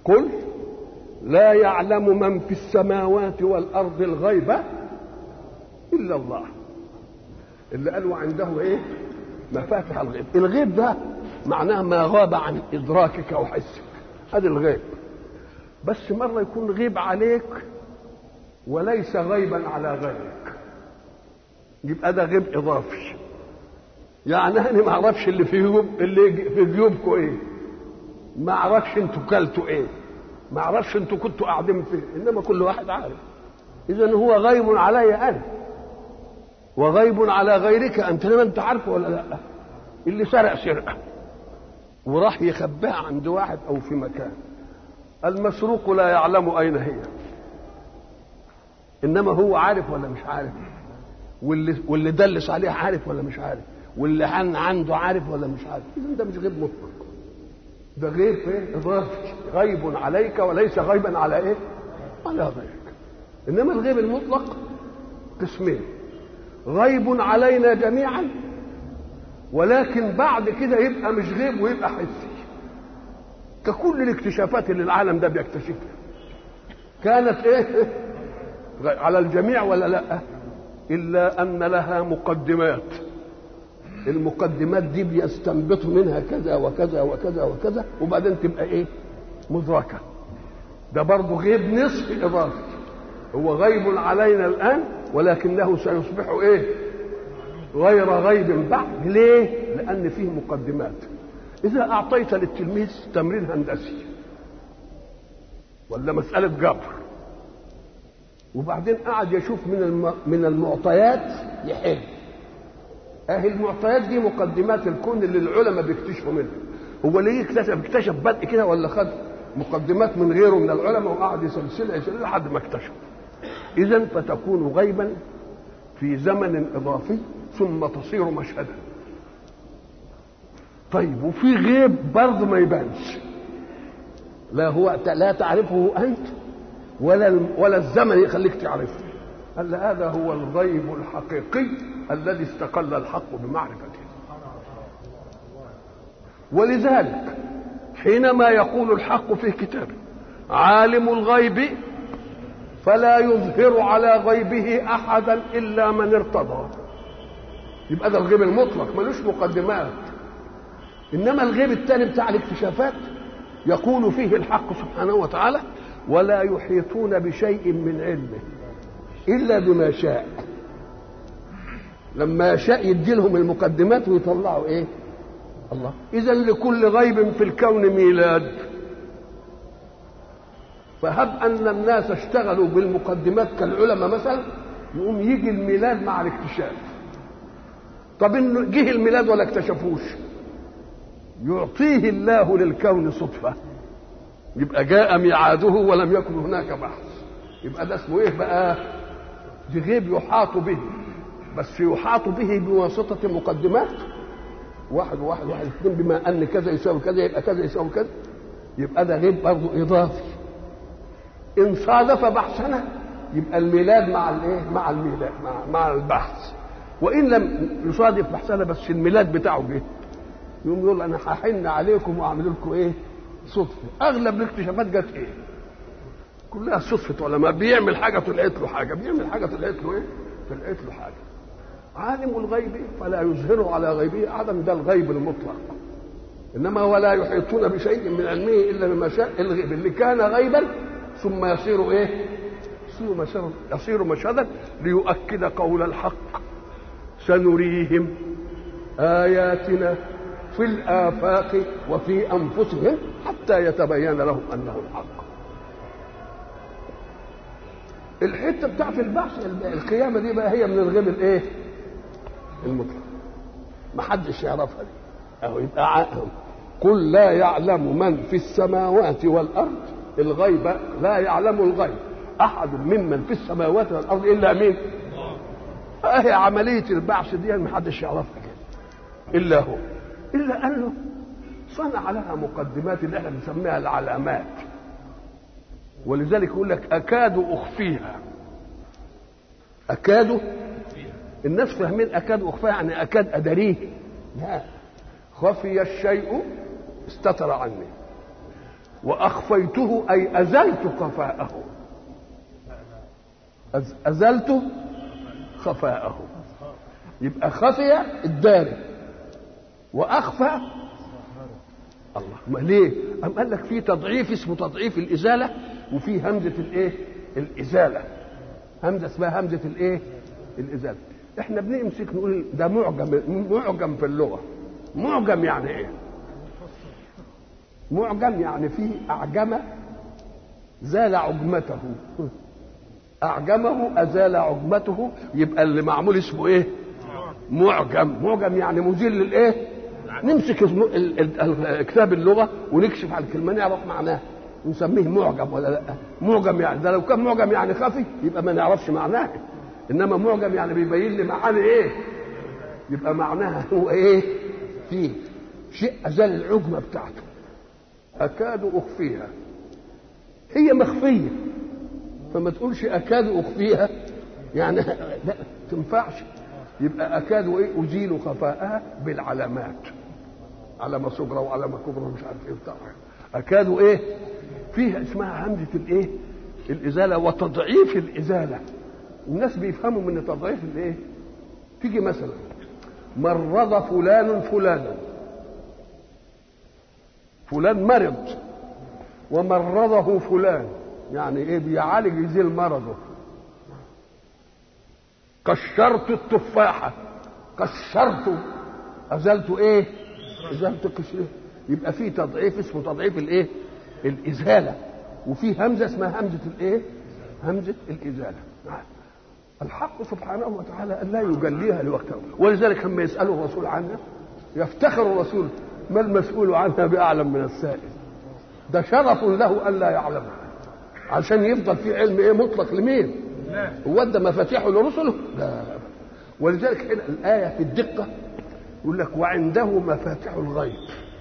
قل لا يعلم من في السماوات والارض الغيب الا الله اللي قالوا عنده ايه مفاتح الغيب الغيب ده معناه ما غاب عن ادراكك وحسك هذا الغيب بس مره يكون غيب عليك وليس غيبا على غيرك يبقى ده غيب اضافي يعني انا ما اعرفش اللي في جيوب اللي في جيوبكم ايه ما اعرفش انتوا كلتوا ايه ما اعرفش انتوا كنتوا قاعدين فين انما كل واحد عارف اذا هو غيب علي انا وغيب على غيرك انت لما انت عارفه ولا لا اللي سرق سرقه وراح يخبيها عند واحد او في مكان المسروق لا يعلم اين هي انما هو عارف ولا مش عارف واللي واللي دلس عليه عارف ولا مش عارف واللي حن عنده عارف ولا مش عارف اذا ده مش غيب مطلق ده غيب ايه اضافي غيب عليك وليس غيبا على ايه على غيرك انما الغيب المطلق قسمين غيب علينا جميعا ولكن بعد كده يبقى مش غيب ويبقى حسي ككل الاكتشافات اللي العالم ده بيكتشفها كانت ايه على الجميع ولا لا الا ان لها مقدمات المقدمات دي بيستنبطوا منها كذا وكذا وكذا وكذا وبعدين تبقى ايه مدركه ده برضه غيب نصف اضافي هو غيب علينا الان ولكنه سيصبح ايه غير غيب بعد ليه لان فيه مقدمات اذا اعطيت للتلميذ تمرين هندسي ولا مساله جبر وبعدين قعد يشوف من الم... من المعطيات يحل اهي المعطيات دي مقدمات الكون اللي العلماء بيكتشفوا منها هو ليه اكتشف اكتشف بدء كده ولا خد مقدمات من غيره من العلماء وقعد يسلسلها يسلسلها لحد ما اكتشف اذا فتكون غيبا في زمن اضافي ثم تصير مشهدا طيب وفي غيب برضه ما يبانش لا هو لا تعرفه انت ولا ولا الزمن يخليك تعرفه قال هذا هو الغيب الحقيقي الذي استقل الحق بمعرفته ولذلك حينما يقول الحق في كتابه عالم الغيب فلا يظهر على غيبه احدا الا من ارتضى يبقى ده الغيب المطلق ملوش مقدمات انما الغيب الثاني بتاع الاكتشافات يقول فيه الحق سبحانه وتعالى ولا يحيطون بشيء من علمه الا بما شاء لما يشاء يدي لهم المقدمات ويطلعوا ايه الله اذا لكل غيب في الكون ميلاد فهب ان الناس اشتغلوا بالمقدمات كالعلماء مثلا يقوم يجي الميلاد مع الاكتشاف طب انه جه الميلاد ولا اكتشفوش يعطيه الله للكون صدفه يبقى جاء ميعاده ولم يكن هناك بحث يبقى ده اسمه ايه بقى دي غيب يحاط به بس يحاط به بواسطة مقدمات واحد وواحد واحد اثنين بما ان كذا يساوي كذا يبقى كذا يساوي كذا يبقى ده غيب برضه اضافي ان صادف بحثنا يبقى الميلاد مع الايه مع الميلاد مع, مع البحث وان لم يصادف بحثنا بس الميلاد بتاعه جه يقوم يقول انا هحن عليكم واعمل لكم ايه صدفه اغلب الاكتشافات جت ايه كلها صدفه علماء بيعمل حاجه طلعت له حاجه بيعمل حاجه طلعت له ايه طلعت له حاجه عالم الغيب فلا يظهر على غيبه احدا ده الغيب المطلق انما ولا يحيطون بشيء من علمه الا بما شاء الغيب اللي كان غيبا ثم يصير ايه يصير مشهدا يصير مشهدا ليؤكد قول الحق سنريهم اياتنا في الافاق وفي انفسهم حتى يتبين لهم انه الحق الحته بتاعت البحث القيامه دي بقى هي من الغيب الايه المطلق ما حدش يعرفها دي اهو يبقى عاقل قل لا يعلم من في السماوات والارض الغيب لا يعلم الغيب احد ممن في السماوات والارض الا مين اهي عمليه البعث دي ما حدش يعرفها كده الا هو الا انه صنع لها مقدمات اللي احنا بنسميها العلامات ولذلك يقول لك اكاد اخفيها اكاد الناس فاهمين اكاد اخفيها يعني اكاد ادريه لا خفي الشيء استتر عني واخفيته اي ازلت خفاءه أز- ازلت خفاءه يبقى خفي الداري واخفى الله ما ليه أم قال لك في تضعيف اسمه تضعيف الازاله وفي همزه الايه الازاله همزه اسمها همزه الايه الازاله احنا بنمسك نقول ده معجم معجم في اللغه معجم يعني ايه معجم يعني فيه اعجم زال عجمته اعجمه ازال عجمته يبقى اللي معمول اسمه ايه معجم معجم يعني مزيل للايه نمسك اسمه ال- ال- ال- كتاب اللغه ونكشف على الكلمه نعرف معناها نسميه معجم ولا لا معجم يعني ده لو كان معجم يعني خفي يبقى ما نعرفش معناه انما معجم يعني بيبين لي معاني ايه يبقى معناها هو ايه فيه شيء ازال العجمه بتاعته اكاد اخفيها هي مخفيه فما تقولش اكاد اخفيها يعني لا تنفعش يبقى اكاد ايه ازيل خفاءها بالعلامات علامه صغرى وعلامه كبرى مش عارف ايه بتاع اكاد ايه فيها اسمها همزه الايه الازاله وتضعيف الازاله الناس بيفهموا من تضعيف الايه تيجي مثلا مرض فلان فلانا فلان مرض ومرضه فلان يعني ايه بيعالج يزيل مرضه قشرت التفاحة قشرت أزلت إيه؟ أزلت قشره يبقى في تضعيف اسمه تضعيف الإيه؟ الإزالة وفي همزة اسمها همزة الإيه؟ همزة الإزالة نعم. الحق سبحانه وتعالى أن لا يجليها لوقتها ولذلك لما يسأله الرسول عنها يفتخر الرسول ما المسؤول عنها بأعلم من السائل ده شرف له ألا يعلمها عشان يفضل في علم ايه مطلق لمين هو ادى مفاتيحه لرسله لا ولذلك هنا الايه في الدقه يقول لك وعنده مفاتيح الغيب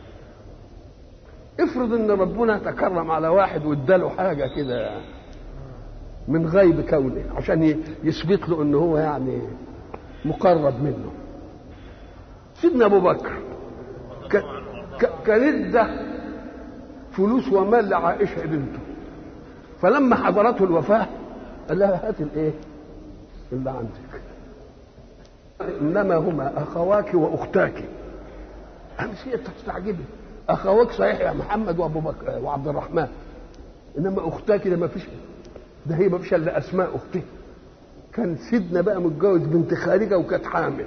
افرض ان ربنا تكرم على واحد واداله حاجه كده من غيب كونه عشان ي- يثبت له ان هو يعني مقرب منه سيدنا ابو بكر ك- ك- كان ادى فلوس ومال لعائشه بنته فلما حضرته الوفاه قال لها هات الايه اللي عندك انما هما اخواك واختاك امس هي تستعجبي اخواك صحيح يا محمد وابو بكر وعبد الرحمن انما اختاك ده ما فيش ده هي ما فيش الا اسماء اختها كان سيدنا بقى متجوز بنت خارجه وكانت حامل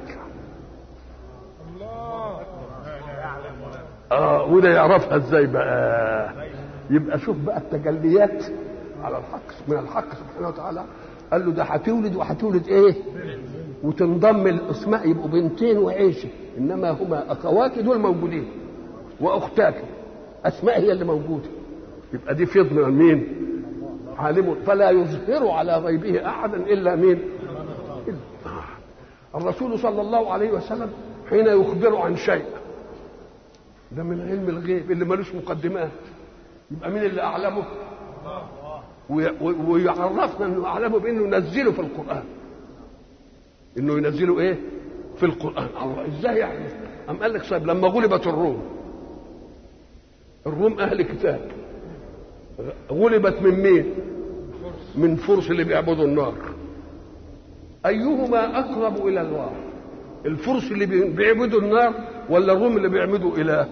اه وده يعرفها ازاي بقى يبقى شوف بقى التجليات على الحق من الحق سبحانه وتعالى قال له ده هتولد وهتولد ايه وتنضم الاسماء يبقوا بنتين وعيشه انما هما اخواك دول موجودين واختاك اسماء هي اللي موجوده يبقى دي فضل من مين عالم فلا يظهر على غيبه احدا الا مين إلا- آه. الرسول صلى الله عليه وسلم حين يخبر عن شيء ده من علم الغيب اللي ملوش مقدمات يبقى مين اللي اعلمه وي- وي- ويعرفنا انه اعلمه بانه ينزله في القران انه ينزله ايه في القران الله ازاي يعني ام قال لك طيب لما غلبت الروم الروم اهل كتاب غلبت من مين من فرس اللي بيعبدوا النار ايهما اقرب الى الله الفرس اللي بي- بيعبدوا النار ولا الروم اللي بيعبدوا اله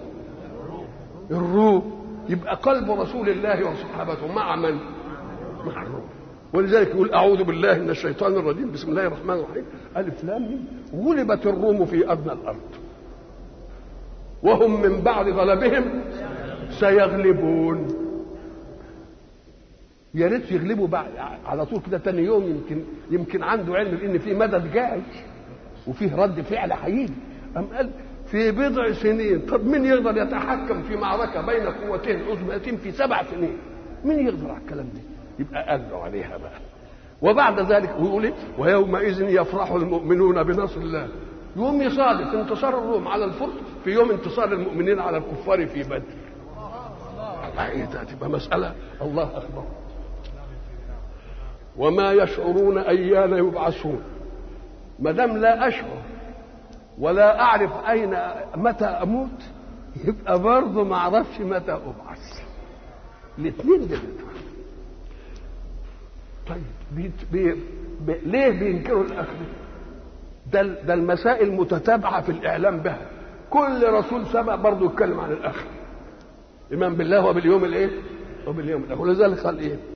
الروم يبقى قلب رسول الله وصحابته مع من مع الروم ولذلك يقول اعوذ بالله من الشيطان الرجيم بسم الله الرحمن الرحيم الف لام ميم. غلبت الروم في ادنى الارض وهم من بعد غلبهم سيغلبون يا ريت يغلبوا بعد على طول كده تاني يوم يمكن يمكن عنده علم بان في مدد جاي وفيه رد فعل هيجي أم قال في بضع سنين طب مين يقدر يتحكم في معركة بين قوتين عظمتين في سبع سنين مين يقدر على الكلام ده يبقى قال له عليها بقى وبعد ذلك ويقول إيه؟ ويومئذ يفرح المؤمنون بنصر الله يوم يصادف انتصار الروم على الفرس في يوم انتصار المؤمنين على الكفار في بدر الله ايه ده تبقى مسألة الله أكبر وما يشعرون أيان يبعثون ما دام لا أشعر ولا أعرف أين متى أموت يبقى برضه ما أعرفش متى أبعث الاثنين دول طيب بي بي بي ليه بينكروا الاخره ده ده المسائل متتابعه في الاعلام بها كل رسول سبق برضه يتكلم عن الاخره ايمان بالله وباليوم الايه وباليوم الاخر ولذلك قال ايه